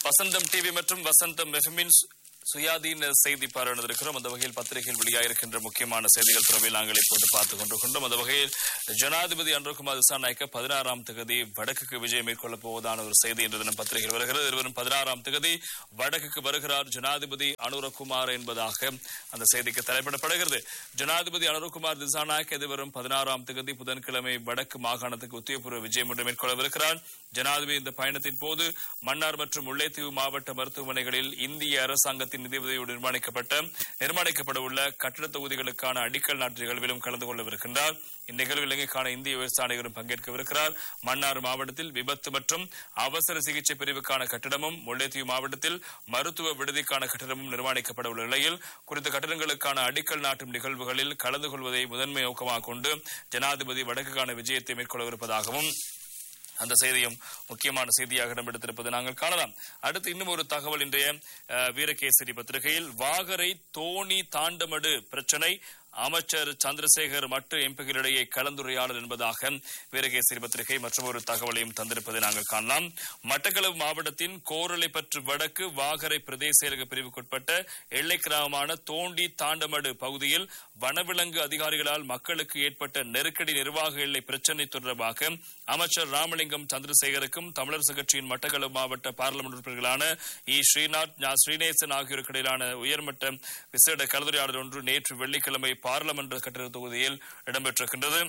வசந்தம் TV மற்றும் வசந்தம் எஃப்எம்மின் சு- சுயாதீன செய்தி பார்வையிட்டிருக்கிறோம் அந்த வகையில் பத்திரிகையில் வெளியாகிருக்கின்ற முக்கியமான செய்திகள் தொடர்பில் நாங்கள் இப்போது பார்த்துக் கொண்டிருக்கின்றோம் அந்த வகையில் ஜனாதிபதி அன்ருகுமார் திசாநாயக்க பதினாறாம் தேதி வடக்குக்கு விஜயம் மேற்கொள்ளப் போவதான ஒரு செய்தி இன்று தினம் பத்திரிகையில் வருகிறது இருவரும் பதினாறாம் தேதி வடக்குக்கு வருகிறார் ஜனாதிபதி அனுரகுமார் என்பதாக அந்த செய்திக்கு தலைப்பிடப்படுகிறது ஜனாதிபதி அனுரகுமார் திசாநாயக் எதிர்வரும் பதினாறாம் தேதி புதன்கிழமை வடக்கு மாகாணத்துக்கு உத்தியபூர்வ விஜயம் ஒன்று மேற்கொள்ளவிருக்கிறார் ஜனாதிபதி இந்த பயணத்தின் போது மன்னார் மற்றும் முல்லைத்தீவு மாவட்ட மருத்துவமனைகளில் இந்திய அரசாங்கத்தின் நிதியுதவியோடு நிர்மாணிக்கப்பட்ட நிர்மாணிக்கப்பட உள்ள கட்டிட தொகுதிகளுக்கான அடிக்கல் நாட்டு நிகழ்விலும் கலந்து கொள்ளவிருக்கின்றார் இந்நிகழ்வில் இலங்கைக்கான இந்திய விவசாயிகளும் பங்கேற்கவிருக்கிறார் மன்னார் மாவட்டத்தில் விபத்து மற்றும் அவசர சிகிச்சை பிரிவுக்கான கட்டிடமும் முல்லைத்தீவு மாவட்டத்தில் மருத்துவ விடுதிக்கான கட்டிடமும் நிர்மாணிக்கப்பட உள்ள நிலையில் குறித்த கட்டிடங்களுக்கான அடிக்கல் நாட்டும் நிகழ்வுகளில் கலந்து கொள்வதை முதன்மை நோக்கமாக கொண்டு ஜனாதிபதி வடக்குக்கான விஜயத்தை மேற்கொள்ளவிருப்பதாகவும் அந்த செய்தியும் முக்கியமான செய்தியாக இடம்பெடுத்திருப்பதை நாங்கள் காணலாம் அடுத்து இன்னும் ஒரு தகவல் இன்றைய அஹ், வீரகேசரி பத்திரிகையில் வாகரை தோணி தாண்டமடு பிரச்சனை அமைச்சர் சந்திரசேகர் மட்டு எம்பிகளிடையே கலந்துரையாடல் என்பதாக வீரகேசரி பத்திரிகை மற்றும் ஒரு தகவலையும் தந்திருப்பதை நாங்கள் காணலாம் மட்டக்களப்பு மாவட்டத்தின் கோரளைப்பற்று வடக்கு வாகரை பிரதேச செயலக பிரிவுக்குட்பட்ட எல்லை கிராமமான தோண்டி தாண்டமடு பகுதியில் வனவிலங்கு அதிகாரிகளால் மக்களுக்கு ஏற்பட்ட நெருக்கடி நிர்வாக எல்லை பிரச்சினை தொடர்பாக அமைச்சர் ராமலிங்கம் சந்திரசேகருக்கும் தமிழரசு கட்சியின் மட்டக்களப்பு மாவட்ட பாராளுமன்ற உறுப்பினர்களான இ ஸ்ரீநாத் ஞா ஸ்ரீநேசன் ஆகியோருக்கு இடையிலான உயர்மட்ட விசேட கலந்துரையாடல் ஒன்று நேற்று வெள்ளிக்கிழமை பாராளுமன்ற கட்டிட தொகுதியில் இடம்பெற்றிருக்கின்றது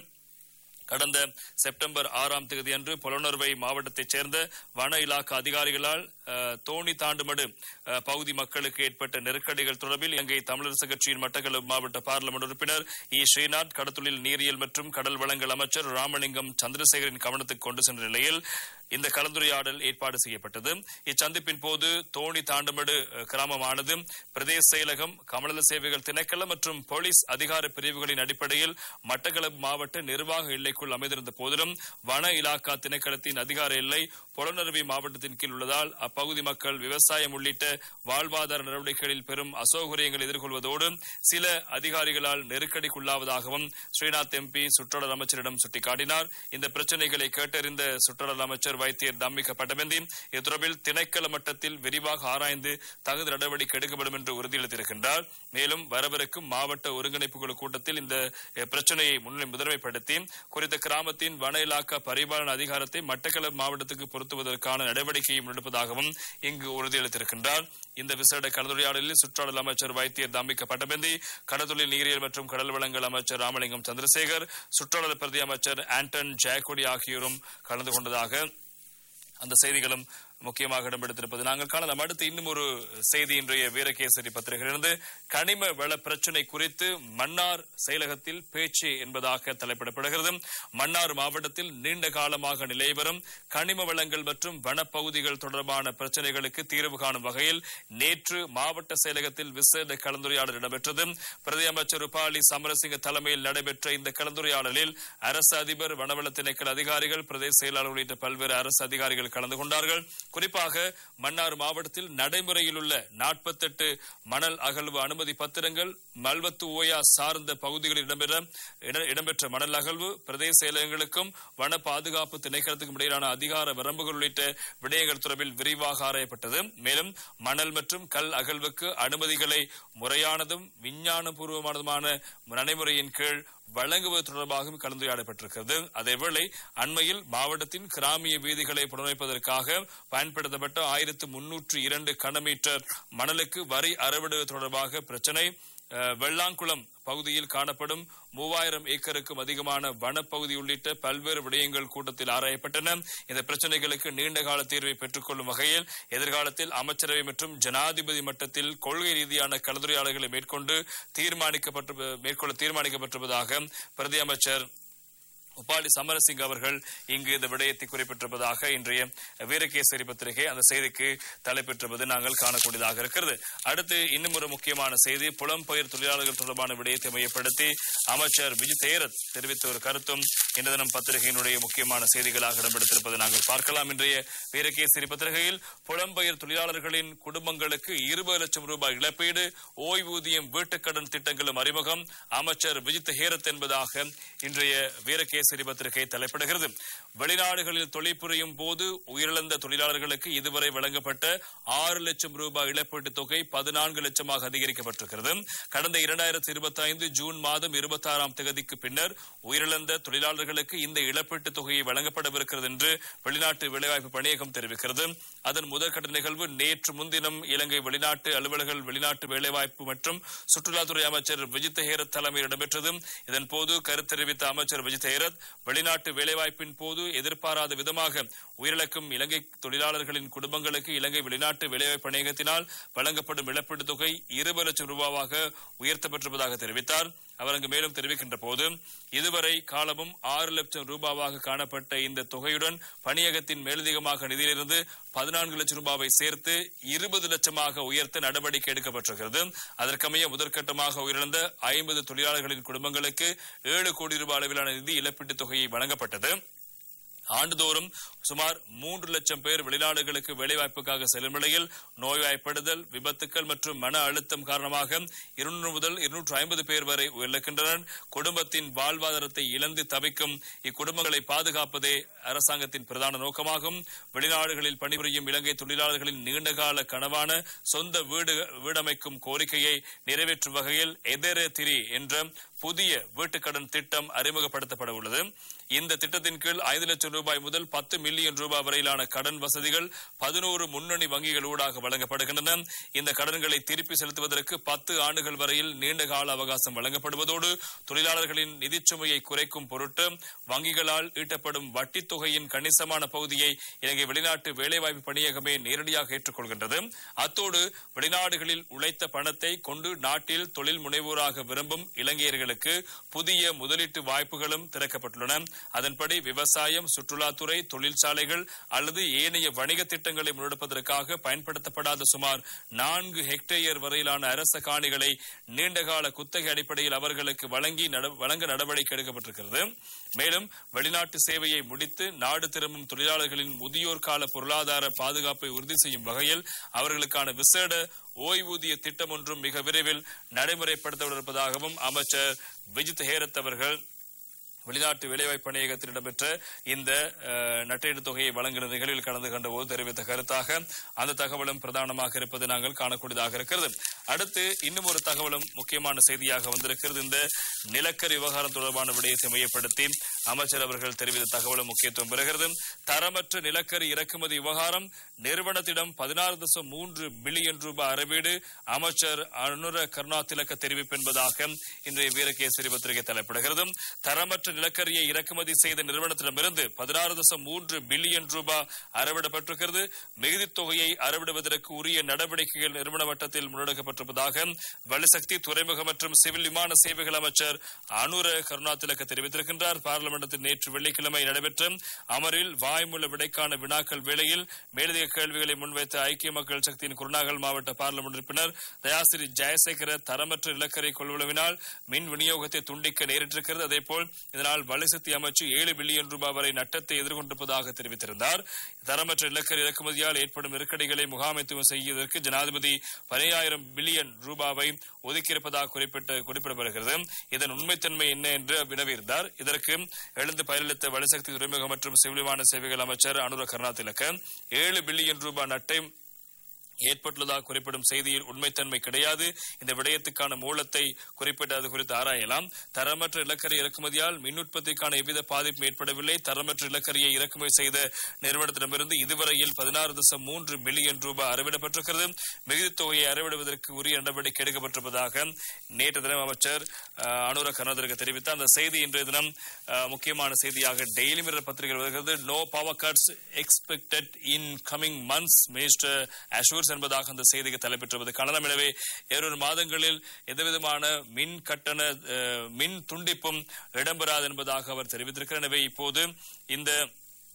கடந்த செப்டம்பர் ஆறாம் தேதி அன்று புலனறுவை மாவட்டத்தைச் சேர்ந்த வன இலாக்கா அதிகாரிகளால் அஹ், தோணி தாண்டுமடு அஹ், பகுதி மக்களுக்கு ஏற்பட்ட நெருக்கடிகள் தொடர்பில் இலங்கை தமிழரசு கட்சியின் மட்டக்களப்பு மாவட்ட பாராளுமன்ற உறுப்பினர் இ ஸ்ரீநாத் கடத்தொழில் நீரியல் மற்றும் கடல் வளங்கள் அமைச்சர் ராமலிங்கம் சந்திரசேகரின் கவனத்துக்கு கொண்டு சென்ற நிலையில் இந்த கலந்துரையாடல் ஏற்பாடு செய்யப்பட்டது இச்சந்திப்பின் போது தோணி தாண்டமடு அஹ், கிராமமானது பிரதேச செயலகம் கமநல சேவைகள் திணைக்களம் மற்றும் போலீஸ் அதிகார பிரிவுகளின் அடிப்படையில் மட்டக்களப்பு மாவட்ட நிர்வாக எல்லைக்குள் அமைந்திருந்த போதிலும் வன இலாக்கா திணைக்களத்தின் அதிகார எல்லை புலனறுவி மாவட்டத்தின் கீழ் உள்ளதால் அப்பகுதி மக்கள் விவசாயம் உள்ளிட்ட வாழ்வாதார நடவடிக்கைகளில் பெரும் அசௌகரியங்கள் எதிர்கொள்வதோடு சில அதிகாரிகளால் நெருக்கடிக்குள்ளாவதாகவும் ஸ்ரீநாத் எம்பி சுற்றுலா அமைச்சரிடம் சுட்டிக்காட்டினார் இந்த பிரச்சனைகளை கேட்டறிந்த சுற்றுலா அமைச்சர் வைத்தியர் தம்மிக பட்டபந்தி இது தொடர்பில் திணைக்கள மட்டத்தில் விரிவாக ஆராய்ந்து தகுந்த நடவடிக்கை எடுக்கப்படும் என்று உறுதியளித்திருக்கின்றார் மேலும் வரவிருக்கும் மாவட்ட ஒருங்கிணைப்பு குழு கூட்டத்தில் இந்த அஹ், பிரச்சனையை முன்னிலை முதன்மைப்படுத்தி குறித்த கிராமத்தின் வன இலாக்கா பரிபாலன அதிகாரத்தை மட்டக்களப்பு மாவட்டத்துக்கு பொருத்துவதற்கான நடவடிக்கையும் எடுப்பதாகவும் இங்கு உறுதியளித்திருக்கின்றார் இந்த விசேட கலந்துரையாடலில் சுற்றாடல் அமைச்சர் வைத்தியர் தாம்பிக்க பட்டபந்தி கடற்தொழில் நீரியல் மற்றும் கடல் வளங்கள் அமைச்சர் ராமலிங்கம் சந்திரசேகர் சுற்றாடல் பிரதி அமைச்சர் ஆண்டன் ஜெயக்கொடி ஆகியோரும் கலந்து கொண்டதாக அந்த செய்திகளும் முக்கியமாக இடம்பெடுத்திருப்பது நாங்கள் காணலாம் அடுத்து இன்னும் ஒரு செய்தி இன்றைய வீரகேசரி பத்திரிகையிலிருந்து கனிம வள பிரச்சினை குறித்து மன்னார் செயலகத்தில் பேச்சு என்பதாக தலைப்பிடப்படுகிறது மன்னார் மாவட்டத்தில் நீண்ட காலமாக நிலை வரும் கனிம வளங்கள் மற்றும் வனப்பகுதிகள் தொடர்பான பிரச்சனைகளுக்கு தீர்வு காணும் வகையில் நேற்று மாவட்ட செயலகத்தில் விசேட கலந்துரையாடல் இடம்பெற்றது பிரதி அமைச்சர் ரூபாலி சமரசிங்க தலைமையில் நடைபெற்ற இந்த கலந்துரையாடலில் அரசு அதிபர் வனவள திணைக்கள அதிகாரிகள் பிரதேச செயலாளர் உள்ளிட்ட பல்வேறு அரசு அதிகாரிகள் கலந்து கொண்டார்கள் குறிப்பாக மன்னார் மாவட்டத்தில் நடைமுறையில் உள்ள நாற்பத்தெட்டு மணல் அகழ்வு அனுமதி பத்திரங்கள் மல்வத்து ஓயா சார்ந்த பகுதிகளில் இடம்பெற இட- இடம்பெற்ற மணல் அகழ்வு பிரதேச செயலகங்களுக்கும் வன பாதுகாப்பு திணைக்களத்துக்கும் இடையிலான அதிகார வரம்புகள் உள்ளிட்ட விடயங்கள் தொடர்பில் விரிவாக ஆராயப்பட்டது மேலும் மணல் மற்றும் கல் அகழ்வுக்கு அனுமதிகளை முறையானதும் விஞ்ஞானபூர்வமானதுமான நடைமுறையின் கீழ் வழங்குவது தொடர்பாகவும் கலந்துரையாடப்பட்டிருக்கிறது அதேவேளை அண்மையில் மாவட்டத்தின் கிராமிய வீதிகளை புனரமைப்பதற்காக பயன்படுத்தப்பட்ட ஆயிரத்து முன்னூற்று இரண்டு கனமீட்டர் மணலுக்கு வரி அறவிடுவது தொடர்பாக பிரச்சினை அஹ், வெள்ளாங்குளம் பகுதியில் காணப்படும் மூவாயிரம் ஏக்கருக்கும் அதிகமான வனப்பகுதி உள்ளிட்ட பல்வேறு விடயங்கள் கூட்டத்தில் ஆராயப்பட்டன இந்த பிரச்சனைகளுக்கு நீண்டகால தீர்வை பெற்றுக்கொள்ளும் வகையில் எதிர்காலத்தில் அமைச்சரவை மற்றும் ஜனாதிபதி மட்டத்தில் கொள்கை ரீதியான கலந்துரையாடல்களை மேற்கொண்டு தீர்மானிக்கப்பட்டு மேற்கொள்ள தீர்மானிக்கப்பட்டிருப்பதாக பிரதி அமைச்சர் உபாலி சமரசிங் அவர்கள் இங்கு இந்த விடயத்தை குறிப்பிட்டிருப்பதாக இன்றைய வீரகேசரி பத்திரிகை அந்த செய்திக்கு தலைப்பெற்றிருப்பது நாங்கள் காணக்கூடியதாக இருக்கிறது அடுத்து இன்னும் ஒரு முக்கியமான செய்தி புலம்பெயர் தொழிலாளர்கள் தொடர்பான விடயத்தை மையப்படுத்தி அமைச்சர் விஜய் தேரத் தெரிவித்த ஒரு கருத்தும் இன்று தினம் பத்திரிகையினுடைய முக்கியமான செய்திகளாக இடம்பெடுத்திருப்பதை நாங்கள் பார்க்கலாம் இன்றைய வீரகேசரி பத்திரிகையில் புலம்பெயர் தொழிலாளர்களின் குடும்பங்களுக்கு இருபது லட்சம் ரூபாய் இழப்பீடு ஓய்வூதியம் வீட்டுக்கடன் திட்டங்களும் அறிமுகம் அமைச்சர் விஜித் ஹேரத் என்பதாக இன்றைய வீரகேசரி கேசரி பத்திரிகை தலைப்பிடுகிறது வெளிநாடுகளில் தொழில் புரியும் போது உயிரிழந்த தொழிலாளர்களுக்கு இதுவரை வழங்கப்பட்ட ஆறு லட்சம் ரூபாய் இழப்பீட்டுத் தொகை பதினான்கு லட்சமாக அதிகரிக்கப்பட்டிருக்கிறது கடந்த இரண்டாயிரத்தி இருபத்தி ஐந்து ஜூன் மாதம் இருபத்தி ஆறாம் தேதிக்கு பின்னர் உயிரிழந்த தொழிலாளர்களுக்கு இந்த இழப்பீட்டுத் தொகையை வழங்கப்படவிருக்கிறது என்று வெளிநாட்டு வேலைவாய்ப்பு பணியகம் தெரிவிக்கிறது அதன் முதற்கட்ட நிகழ்வு நேற்று முன்தினம் இலங்கை வெளிநாட்டு அலுவலர்கள் வெளிநாட்டு வேலைவாய்ப்பு மற்றும் சுற்றுலாத்துறை அமைச்சர் விஜித் ஹேரத் தலைமையில் இடம்பெற்றது இதன் போது கருத்து தெரிவித்த அமைச்சர் விஜித் ஹேரத் வெளிநாட்டு வேலைவாய்ப்பின் போது எதிர்பாராத விதமாக உயிரிழக்கும் இலங்கை தொழிலாளர்களின் குடும்பங்களுக்கு இலங்கை வெளிநாட்டு வேலைவாய்ப்பு பணியகத்தினால் வழங்கப்படும் இழப்பீட்டுத் தொகை இருபது லட்சம் ரூபாவாக உயர்த்தப்பட்டிருப்பதாக தெரிவித்தார் அவர் அங்கு மேலும் தெரிவிக்கின்ற போது இதுவரை காலமும் ஆறு லட்சம் ரூபாவாக காணப்பட்ட இந்த தொகையுடன் பணியகத்தின் மேலதிகமாக நிதியிலிருந்து பதினான்கு லட்சம் ரூபாவை சேர்த்து இருபது லட்சமாக உயர்த்த நடவடிக்கை எடுக்கப்பட்டிருக்கிறது அதற்கமைய முதற்கட்டமாக உயிரிழந்த ஐம்பது தொழிலாளர்களின் குடும்பங்களுக்கு ஏழு கோடி ரூபாய் அளவிலான நிதி இழப்பீட்டுத் தொகையை வழங்கப்பட்டது ஆண்டுதோறும் சுமார் மூன்று லட்சம் பேர் வெளிநாடுகளுக்கு வேலைவாய்ப்புக்காக செல்லும் நிலையில் நோய்வாய்ப்படுதல் விபத்துக்கள் மற்றும் மன அழுத்தம் காரணமாக இருநூறு முதல் இருநூற்று ஐம்பது பேர் வரை உயிரிழக்கின்றனர் குடும்பத்தின் வாழ்வாதாரத்தை இழந்து தவிக்கும் இக்குடும்பங்களை பாதுகாப்பதே அரசாங்கத்தின் பிரதான நோக்கமாகும் வெளிநாடுகளில் பணிபுரியும் இலங்கை தொழிலாளர்களின் நீண்டகால கனவான சொந்த வீடு வீடமைக்கும் கோரிக்கையை நிறைவேற்றும் வகையில் எதேரே திரி என்ற புதிய வீட்டுக்கடன் திட்டம் அறிமுகப்படுத்தப்பட உள்ளது இந்த திட்டத்தின் கீழ் ஐந்து லட்சம் ரூபாய் முதல் பத்து மில்லியன் ரூபாய் வரையிலான கடன் வசதிகள் பதினோரு முன்னணி வங்கிகள் ஊடாக வழங்கப்படுகின்றன இந்த கடன்களை திருப்பி செலுத்துவதற்கு பத்து ஆண்டுகள் வரையில் நீண்ட கால அவகாசம் வழங்கப்படுவதோடு தொழிலாளர்களின் நிதிச்சுமையை குறைக்கும் பொருட்டு வங்கிகளால் ஈட்டப்படும் வட்டித் தொகையின் கணிசமான பகுதியை இலங்கை வெளிநாட்டு வேலைவாய்ப்பு பணியகமே நேரடியாக ஏற்றுக்கொள்கின்றது அத்தோடு வெளிநாடுகளில் உழைத்த பணத்தை கொண்டு நாட்டில் தொழில் முனைவோராக விரும்பும் இலங்கையர்களுக்கு புதிய முதலீட்டு வாய்ப்புகளும் திறக்கப்பட்டுள்ளன அதன்படி விவசாயம் சுற்றுலாத்துறை தொழிற்சாலைகள் அல்லது ஏனைய வணிக திட்டங்களை முன்னெடுப்பதற்காக பயன்படுத்தப்படாத சுமார் நான்கு ஹெக்டேயர் வரையிலான அரச காணிகளை நீண்டகால குத்தகை அடிப்படையில் அவர்களுக்கு வழங்கி நட- வழங்க நடவடிக்கை எடுக்கப்பட்டிருக்கிறது மேலும் வெளிநாட்டு சேவையை முடித்து நாடு திரும்பும் தொழிலாளர்களின் முதியோர் கால பொருளாதார பாதுகாப்பை உறுதி செய்யும் வகையில் அவர்களுக்கான விசேட ஓய்வூதிய திட்டம் ஒன்றும் மிக விரைவில் நடைமுறைப்படுத்தப்பட்டிருப்பதாகவும் அமைச்சர் விஜித் ஹேரத் அவர்கள் வெளிநாட்டு வேலைவாய்ப்பு பணியகத்தில் இடம்பெற்ற இந்த அஹ், நட்டீடு தொகையை வழங்குகிற நிகழ்வில் கலந்து கொண்ட போது தெரிவித்த கருத்தாக அந்த தகவலும் பிரதானமாக இருப்பது நாங்கள் காணக்கூடியதாக இருக்கிறது அடுத்து இன்னும் ஒரு தகவலும் முக்கியமான செய்தியாக வந்திருக்கிறது இந்த நிலக்கரி விவகாரம் தொடர்பான விடயத்தை மையப்படுத்தி அமைச்சர் அவர்கள் தெரிவித்த தகவலும் முக்கியத்துவம் பெறுகிறது தரமற்ற நிலக்கரி இறக்குமதி விவகாரம் நிறுவனத்திடம் பதினாறு தசம் மூன்று பில்லியன் ரூபாய் அறவீடு அமைச்சர் அனுர கருணா திலக்க தெரிவிப்பு என்பதாக இன்றைய வீரகேசரி பத்திரிகை தலைப்பிடுகிறது தரமற்ற நிலக்கரியை இறக்குமதி செய்த நிறுவனத்திடமிருந்து பதினாறு தசம் மூன்று பில்லியன் ரூபாய் அறவிடப்பட்டிருக்கிறது மிகுதித் தொகையை அறவிடுவதற்கு உரிய நடவடிக்கைகள் நிறுவன மட்டத்தில் முன்னெடுக்கப்பட்டிருப்பதாக வலுசக்தி துறைமுக மற்றும் சிவில் விமான சேவைகள் அமைச்சர் அனுர கருணா திலக்க தெரிவித்திருக்கின்றார் பார்லிமெண்டத்தில் நேற்று வெள்ளிக்கிழமை நடைபெற்ற அமரில் வாய்மூல விடைக்கான வினாக்கள் வேளையில் மேலதிக கேள்விகளை முன்வைத்த ஐக்கிய மக்கள் சக்தியின் குருநாகல் மாவட்ட பார்லிமெண்ட் உறுப்பினர் தயாசிரி ஜெயசேகர தரமற்ற நிலக்கரி கொள்வனவினால் மின் விநியோகத்தை துண்டிக்க நேரிட்டிருக்கிறது அதேபோல் இதனால் வலுசக்தி அமைச்சு ஏழு பில்லியன் ரூபாய் வரை நட்டத்தை எதிர்கொண்டிருப்பதாக தெரிவித்திருந்தார் தரமற்ற நிலக்கரி இறக்குமதியால் ஏற்படும் நெருக்கடிகளை முகாமைத்துவம் செய்வதற்கு ஜனாதிபதி பதினாயிரம் பில்லியன் ரூபாவை ஒதுக்கியிருப்பதாக குறிப்பிட்டு குறிப்பிடப்படுகிறது இதன் உண்மைத்தன்மை என்ன என்று வினவியிருந்தார் இதற்கு எழுந்து பதிலளித்த வலுசக்தி துறைமுகம் மற்றும் சிவில் விமான சேவைகள் அமைச்சர் அனுர கருணா திலக்க ஏழு பில்லியன் ரூபாய் நட்டை ஏற்பட்டுள்ளதாக குறிப்பிடும் செய்தியில் உண்மைத்தன்மை கிடையாது இந்த விடயத்துக்கான மூலத்தை குறிப்பிட்டு அது குறித்து ஆராயலாம் தரமற்ற நிலக்கரி இறக்குமதியால் மின் உற்பத்திக்கான எவ்வித பாதிப்பும் ஏற்படவில்லை தரமற்ற நிலக்கரியை இறக்குமதி செய்த நிறுவனத்திடமிருந்து இதுவரையில் பதினாறு தசம் மூன்று மில்லியன் ரூபாய் அறவிடப்பட்டிருக்கிறது மிகுதித் தொகையை அறவிடுவதற்கு உரிய நடவடிக்கை எடுக்கப்பட்டிருப்பதாக நேற்று தினம் அமைச்சர் அஹ், அனுர கருணாதிற்கு தெரிவித்தார் அந்த செய்தி இன்றைய தினம் அஹ், முக்கியமான செய்தியாக டெய்லி மிரர் பத்திரிகை வருகிறது no power cuts expected in coming months minister assures என்பதாக அந்த செய்திக்கு தலைப்பெற்றுவது காணலாம் எனவே ஏழு மாதங்களில் எந்தவிதமான மின் கட்டண அஹ், மின் துண்டிப்பும் இடம்பெறாது என்பதாக அவர் தெரிவித்திருக்கிறார் எனவே இப்போது இந்த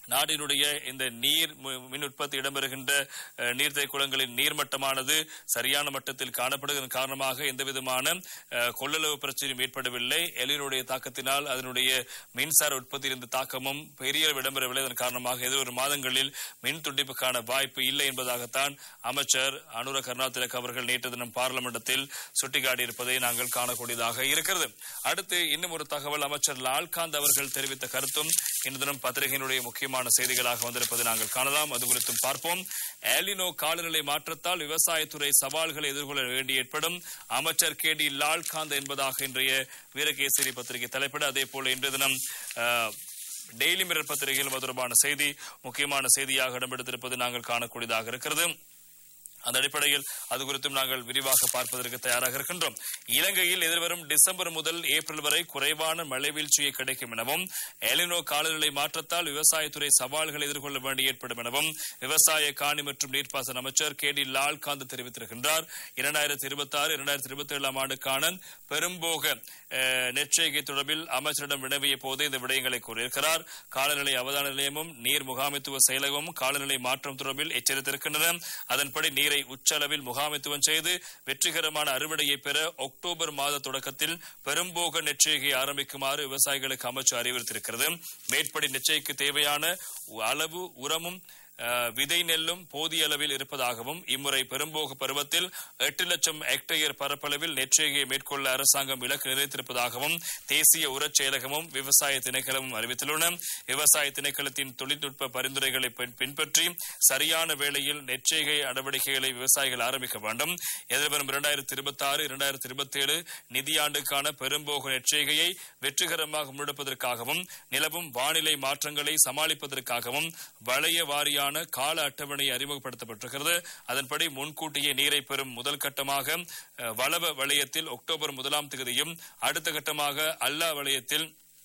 நாட்டினுடைய இந்த நீர் மி- மின் உற்பத்தி இடம்பெறுகின்ற அஹ், நீர்த்தேக்க குளங்களின் நீர்மட்டமானது சரியான மட்டத்தில் காணப்படுவதன் காரணமாக எந்த விதமான அஹ், கொள்ளளவு பிரச்சனையும் ஏற்படவில்லை எலினுடைய தாக்கத்தினால் அதனுடைய மின்சார உற்பத்தியில் இருந்த தாக்கமும் பெரிய அளவு இடம்பெறவில்லை அதன் காரணமாக எதிர்வரும் மாதங்களில் மின் துண்டிப்புக்கான வாய்ப்பு இல்லை என்பதாகத்தான் அமைச்சர் அனுர கருணாதிலக் அவர்கள் நேற்று தினம் பார்லிமெண்டத்தில் சுட்டிக்காட்டியிருப்பதை நாங்கள் காணக்கூடியதாக இருக்கிறது அடுத்து இன்னும் ஒரு தகவல் அமைச்சர் லால்காந்த் அவர்கள் தெரிவித்த கருத்தும் இன்று தினம் பத்திரிகையினுடைய முக்கியமான செய்திகளாக வந்திருப்பதை நாங்கள் காணலாம் அது குறித்தும் பார்ப்போம் ஏலினோ காலநிலை மாற்றத்தால் விவசாயத்துறை சவால்களை எதிர்கொள்ள வேண்டி ஏற்படும் அமைச்சர் கே டி லால்காந்த் என்பதாக இன்றைய வீரகேசரி பத்திரிகை தலைப்பிட அதே போல இன்றைய தினம் அஹ், டெய்லி மிரர் பத்திரிகையில் அது தொடர்பான செய்தி முக்கியமான செய்தியாக இடம்பெடுத்திருப்பது நாங்கள் காணக்கூடியதாக இருக்கிறது அந்த அடிப்படையில் அது குறித்தும் நாங்கள் விரிவாக பார்ப்பதற்கு தயாராக இருக்கின்றோம் இலங்கையில் எதிர்வரும் டிசம்பர் முதல் ஏப்ரல் வரை குறைவான மழை வீழ்ச்சியை கிடைக்கும் எனவும் எலினோ காலநிலை மாற்றத்தால் விவசாயத்துறை சவால்களை எதிர்கொள்ள வேண்டி ஏற்படும் எனவும் விவசாய காணி மற்றும் நீர்ப்பாசன அமைச்சர் கே டி லால்காந்த் தெரிவித்திருக்கின்றார் இரண்டாயிரத்தி இருபத்தி ஆறு இரண்டாயிரத்தி இருபத்தி ஏழாம் ஆண்டுக்கான பெரும்போக அஹ், நெற்செய்கை தொடர்பில் அமைச்சரிடம் வினவிய போது இந்த விடயங்களை கூறியிருக்கிறார் காலநிலை அவதான நிலையமும் நீர் முகாமைத்துவ செயலகமும் காலநிலை மாற்றம் தொடர்பில் எச்சரித்திருக்கின்றன அதன்படி நீரை உச்சளவில் முகாமைத்துவம் செய்து வெற்றிகரமான அறுவடையை பெற அக்டோபர் மாத தொடக்கத்தில் பெரும்போக நெற்செய்கை ஆரம்பிக்குமாறு விவசாயிகளுக்கு அமைச்சு அறிவுறுத்தியிருக்கிறது மேற்படி நெற்செய்க்கு தேவையான அளவு உரமும் அஹ், விதை நெல்லும் போதிய அளவில் இருப்பதாகவும் இம்முறை பெரும்போக பருவத்தில் எட்டு லட்சம் ஹெக்டேயர் பரப்பளவில் நெற்செய்கையை மேற்கொள்ள அரசாங்கம் இலக்கு நிர்ணயித்திருப்பதாகவும் தேசிய உரச் செயலகமும் விவசாய திணைக்களமும் அறிவித்துள்ளன விவசாய திணைக்களத்தின் தொழில்நுட்ப பரிந்துரைகளை பின்- பின்பற்றி சரியான வேளையில் நெற்செய்கை நடவடிக்கைகளை விவசாயிகள் ஆரம்பிக்க வேண்டும் எதிர்வரும் இரண்டாயிரத்தி இருபத்தி ஆறு இரண்டாயிரத்தி இருபத்தி ஏழு நிதியாண்டுக்கான பெரும்போக நெற்செய்கையை வெற்றிகரமாக முன்னெடுப்பதற்காகவும் நிலவும் வானிலை மாற்றங்களை சமாளிப்பதற்காகவும் வளைய வாரியான கால அட்டவணை அறிமுகப்படுத்தப்பட்டிருக்கிறது அதன்படி முன்கூட்டியே நீரை பெறும் முதல் கட்டமாக அஹ், வளவ வளையத்தில் அக்டோபர் முதலாம் தேதியும் அடுத்த கட்டமாக அல்லா வளையத்தில்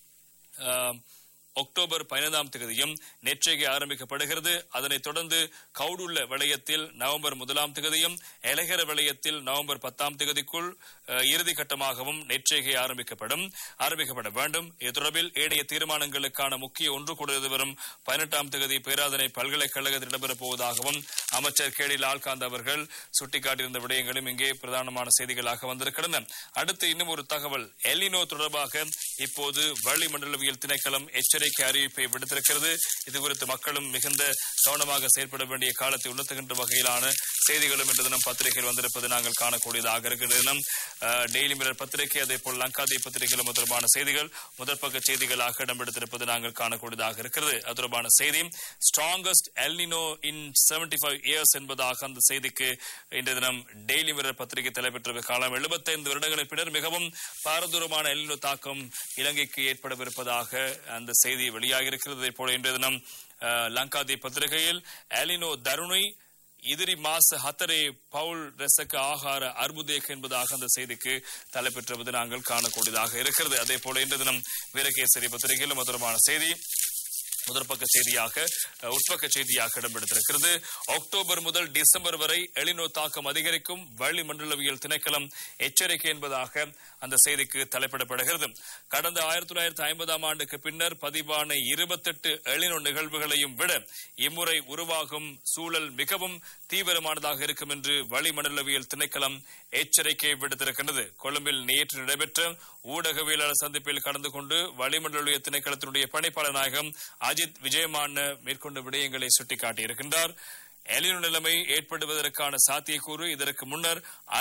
அஹ், அக்டோபர் பதினைந்தாம் தேதியும் நெற்செய்கை ஆரம்பிக்கப்படுகிறது அதனைத் தொடர்ந்து கவுடுள்ள வளையத்தில் நவம்பர் முதலாம் தேதியும் எலகர வளையத்தில் நவம்பர் பத்தாம் தேதிக்குள் அஹ், இறுதி கட்டமாகவும் நெற்செய்கை ஆரம்பிக்கப்படும் ஆரம்பிக்கப்பட வேண்டும் இது தொடர்பில் ஏனைய தீர்மானங்களுக்கான முக்கிய ஒன்று கூட வரும் பதினெட்டாம் தேதி பேராதனை பல்கலைக்கழகத்தில் இடம்பெறப் போவதாகவும் அமைச்சர் கே டி லால்காந்த் அவர்கள் சுட்டிக்காட்டியிருந்த விடயங்களும் இங்கே பிரதானமான செய்திகளாக வந்திருக்கின்றன அடுத்து இன்னும் ஒரு தகவல் எலினோ தொடர்பாக இப்போது வளிமண்டலவியல் திணைக்களம் எச்சரிக்கை அறிவிப்பை விடுத்திருக்கிறது இது குறித்து மக்களும் மிகுந்த கவனமாக செயல்பட வேண்டிய காலத்தை உணர்த்துகின்ற வகையிலான செய்திகளும் இன்று தினம் பத்திரிகையில் வந்திருப்பது நாங்கள் காணக்கூடியதாக இருக்கிறது தினம் அஹ், டெய்லி மிரர் பத்திரிகை அதே போல் லங்காதி பத்திரிகையிலும் அது தொடர்பான செய்திகள் முதற் பக்க செய்திகளாக இடம்பெடுத்திருப்பது நாங்கள் காணக்கூடியதாக இருக்கிறது அது தொடர்பான செய்தி strongest El Nino in seventy five years என்பதாக அந்த செய்திக்கு இன்றைய தினம் டெய்லி மிரர் பத்திரிகை தலைப்பெற்ற காலம் 75 வருடங்களுக்கு பின்னர் மிகவும் பாரதூரமான எல்னினோ தாக்கம் இலங்கைக்கு ஏற்படவிருப்பதாக அந்த செய்தி வெளியாகியிருக்கிறது அதே போல இன்றைய தினம் அஹ், லங்காதி பத்திரிகையில் எலினோ தருணை இதிரி மாச ஹத்தரே பவுல் ரெசக்க ஆகார அர்புதேக் என்பதாக அந்த செய்திக்கு தலைப்பெற்றுவது நாங்கள் காணக்கூடியதாக இருக்கிறது அதே போல இன்று தினம் வீரகேசரி பத்திரிகையிலும் அது தொடர்பான செய்தி முதற்பக்க செய்தியாக அஹ், உட்பக்க செய்தியாக இடம்பெடுத்திருக்கிறது அக்டோபர் முதல் டிசம்பர் வரை எளினோ தாக்கம் அதிகரிக்கும் வளிமண்டலவியல் திணைக்களம் எச்சரிக்கை என்பதாக அந்த செய்திக்கு தலைப்பிடப்படுகிறது கடந்த ஆயிரத்தி தொள்ளாயிரத்தி ஐம்பதாம் ஆண்டுக்கு பின்னர் பதிவான இருபத்தெட்டு எளினோ நிகழ்வுகளையும் விட இம்முறை உருவாகும் சூழல் மிகவும் தீவிரமானதாக இருக்கும் என்று வளிமண்டலவியல் திணைக்களம் எச்சரிக்கை விடுத்திருக்கின்றது கொழும்பில் நேற்று நடைபெற்ற ஊடகவியலாளர் சந்திப்பில் கலந்து கொண்டு வளிமண்டலவியல் திணைக்களத்தினுடைய பணிப்பாளர் நாயகம் அஜித் விஜயமான மேற்கொண்ட விடயங்களை சுட்டிக்காட்டியிருக்கின்றார் எலினோ நிலைமை ஏற்படுவதற்கான சாத்தியக்கூறு இதற்கு முன்னர்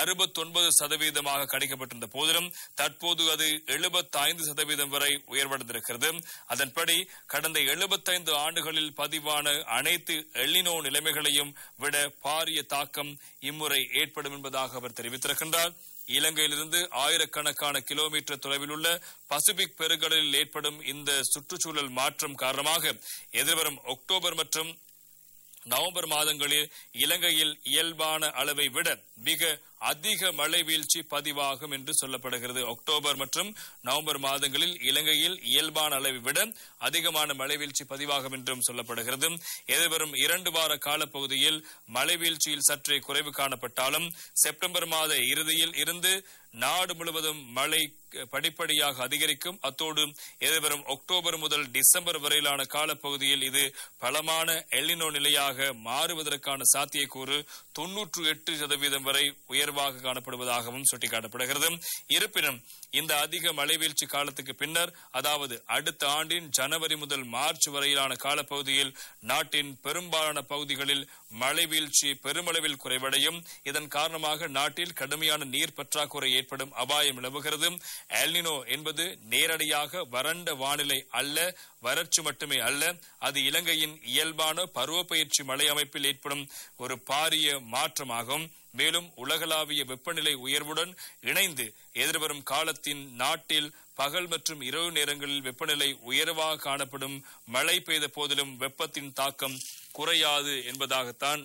69% சதவீதமாக கணிக்கப்பட்டிருந்த போதிலும் தற்போது அது 75% சதவீதம் வரை உயர்வடைந்திருக்கிறது அதன்படி கடந்த 75 ஆண்டுகளில் பதிவான அனைத்து எல்லினோ நிலைமைகளையும் விட பாரிய தாக்கம் இம்முறை ஏற்படும் என்பதாக அவர் தெரிவித்திருக்கின்றார் இலங்கையிலிருந்து ஆயிரக்கணக்கான கிலோமீட்டர் தொலைவில் உள்ள பசிபிக் பெருங்கடலில் ஏற்படும் இந்த சுற்றுச்சூழல் மாற்றம் காரணமாக எதிர்வரும் அக்டோபர் மற்றும் நவம்பர் மாதங்களில் இலங்கையில் இயல்பான அளவை விட மிக அதிக மழை வீழ்ச்சி பதிவாகும் என்று சொல்லப்படுகிறது அக்டோபர் மற்றும் நவம்பர் மாதங்களில் இலங்கையில் இயல்பான அளவை விட அதிகமான மழை வீழ்ச்சி பதிவாகும் என்றும் சொல்லப்படுகிறது எதிர்வரும் இரண்டு வார காலப்பகுதியில் மழை வீழ்ச்சியில் சற்றே குறைவு காணப்பட்டாலும் செப்டம்பர் மாத இறுதியில் இருந்து நாடு முழுவதும் மழை படிப்படியாக அதிகரிக்கும் அத்தோடு எதிர்வரும் அக்டோபர் முதல் டிசம்பர் வரையிலான காலப்பகுதியில் இது பலமான எல்லினோ நிலையாக மாறுவதற்கான சாத்தியக்கூறு தொன்னூற்று எட்டு சதவீதம் வரை உயர்வாக காணப்படுவதாகவும் சுட்டிக்காட்டப்படுகிறது இருப்பினும் இந்த அதிக மழை வீழ்ச்சி காலத்துக்கு பின்னர் அதாவது அடுத்த ஆண்டின் ஜனவரி முதல் மார்ச் வரையிலான காலப்பகுதியில் நாட்டின் பெரும்பாலான பகுதிகளில் மழை வீழ்ச்சி பெருமளவில் குறைவடையும் இதன் காரணமாக நாட்டில் கடுமையான நீர் பற்றாக்குறை ஏற்படும் அபாயம் நிலவுகிறது எல்னினோ என்பது நேரடியாக வறண்ட வானிலை அல்ல வறட்சி மட்டுமே அல்ல அது இலங்கையின் இயல்பான பருவப்பயிற்சி மழை அமைப்பில் ஏற்படும் ஒரு பாரிய மாற்றமாகும் மேலும் உலகளாவிய வெப்பநிலை உயர்வுடன் இணைந்து எதிர்வரும் காலத்தின் நாட்டில் பகல் மற்றும் இரவு நேரங்களில் வெப்பநிலை உயர்வாக காணப்படும் மழை பெய்த போதிலும் வெப்பத்தின் தாக்கம் குறையாது என்பதாகத்தான்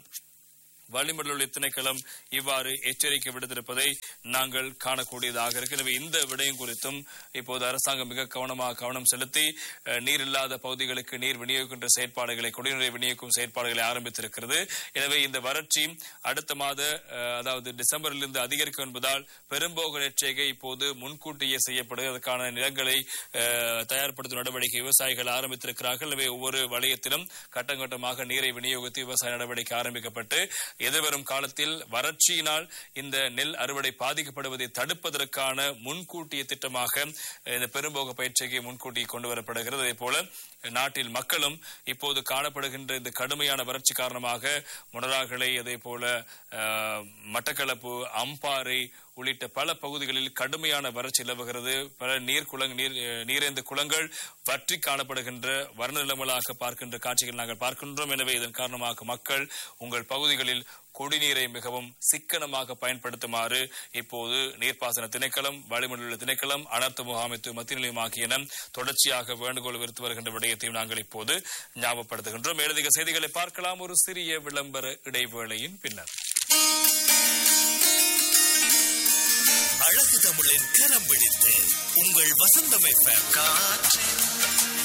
வளிமண்டல திணைக்களம் இவ்வாறு எச்சரிக்கை விடுத்திருப்பதை நாங்கள் காணக்கூடியதாக இருக்கு எனவே இந்த விடயம் குறித்தும் இப்போது அரசாங்கம் மிக கவனமாக கவனம் செலுத்தி அஹ், நீர் இல்லாத பகுதிகளுக்கு நீர் விநியோகிக்கின்ற செயற்பாடுகளை குடிநீரை விநியோகிக்கும் செயற்பாடுகளை ஆரம்பித்திருக்கிறது எனவே இந்த வறட்சி அடுத்த மாத அஹ், அதாவது டிசம்பரிலிருந்து அதிகரிக்கும் என்பதால் பெரும்போக எச்சரிக்கை இப்போது முன்கூட்டியே செய்யப்படுது அதற்கான நிலங்களை அஹ், தயார்படுத்தும் நடவடிக்கை விவசாயிகள் ஆரம்பித்திருக்கிறார்கள் எனவே ஒவ்வொரு வலயத்திலும் கட்டம் கட்டமாக நீரை விநியோகித்து விவசாய நடவடிக்கை ஆரம்பிக்கப்பட்டு எதிர்வரும் காலத்தில் வறட்சியினால் இந்த நெல் அறுவடை பாதிக்கப்படுவதை தடுப்பதற்கான முன்கூட்டிய திட்டமாக இந்த பெரும்போக பயிற்சிக்கு முன்கூட்டி கொண்டு வரப்படுகிறது அதே போல நாட்டில் மக்களும் இப்போது காணப்படுகின்ற இந்த கடுமையான வறட்சி காரணமாக முனராகலை அதே போல அஹ், மட்டக்களப்பு அம்பாறை உள்ளிட்ட பல பகுதிகளில் கடுமையான வறட்சி நிலவுகிறது பல நீர் குளங் நீர் அஹ், நீரேந்த குளங்கள் வற்றி காணப்படுகின்ற வர்ணநிலங்களாக பார்க்கின்ற காட்சிகள் நாங்கள் பார்க்கின்றோம் எனவே இதன் காரணமாக மக்கள் உங்கள் பகுதிகளில் குடிநீரை மிகவும் சிக்கனமாக பயன்படுத்துமாறு இப்போது நீர்ப்பாசன திணைக்களம் வளிமண்டல திணைக்களம் அனர்த்த முகாமைத்துவ மத்திய நிலையம் ஆகியன தொடர்ச்சியாக வேண்டுகோள் விடுத்து வருகின்ற விடயத்தையும் நாங்கள் இப்போது ஞாபகப்படுத்துகின்றோம் மேலதிக செய்திகளை பார்க்கலாம் ஒரு சிறிய விளம்பர இடைவேளையின் பின்னர் அழகு தமிழின் கரம் பிடித்து உங்கள் வசந்தம் எஃப்எம் காற்றின்